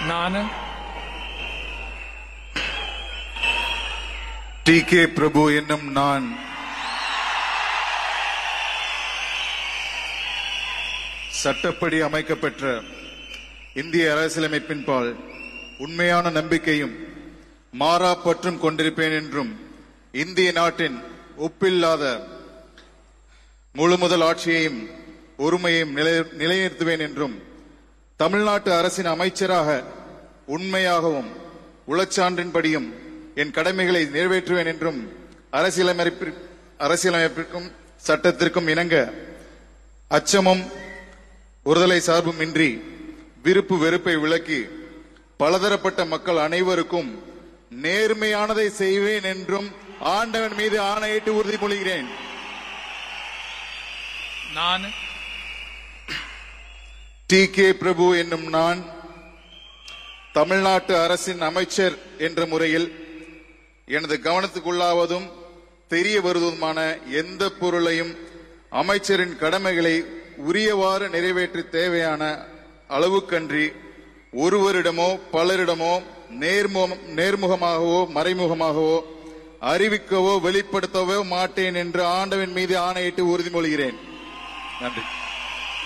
ನಾನು D K பிரபு என்னும் நான் சட்டப்படி அமைக்கப்பெற்ற இந்திய அரசியலமைப்பின்பால் உண்மையான நம்பிக்கையும் மாறா பற்றும் கொண்டிருப்பேன் என்றும் இந்திய நாட்டின் ஒப்பில்லாத முழுமுதல் ஆட்சியையும் ஒருமையையும் நிலை- நிலைநிறுத்துவேன் என்றும் தமிழ்நாட்டு அரசின் அமைச்சராக உண்மையாகவும் உளச்சான்றின்படியும் என் கடமைகளை நிறைவேற்றுவேன் என்றும் அரசியலமைப்பிற்- அரசியலமைப்பிற்கும் சட்டத்திற்கும் இணங்க அச்சமும் ஒருதலை சார்பும் இன்றி விருப்பு வெறுப்பை விலக்கி பலதரப்பட்ட மக்கள் அனைவருக்கும் நேர்மையானதை செய்வேன் என்றும் ஆண்டவன் மீது ஆணையிட்டு உறுதிமொழிகிறேன் ನಾನು டி கே பிரபு என்னும் நான் தமிழ்நாட்டு அரசின் அமைச்சர் என்ற முறையில் எனது கவனத்துக்குள்ளாவதும் தெரிய வருவதுமான எந்த பொருளையும் அமைச்சரின் கடமைகளை உரியவாறு நிறைவேற்ற தேவையான அளவுக்கன்றி ஒருவரிடமோ பலரிடமோ நேர்முகம் நேர்முகமாகவோ மறைமுகமாகவோ அறிவிக்கவோ வெளிப்படுத்தவோ மாட்டேன் என்று ஆண்டவன் மீது ஆணையிட்டு உறுதிமொழிகிறேன் நன்றி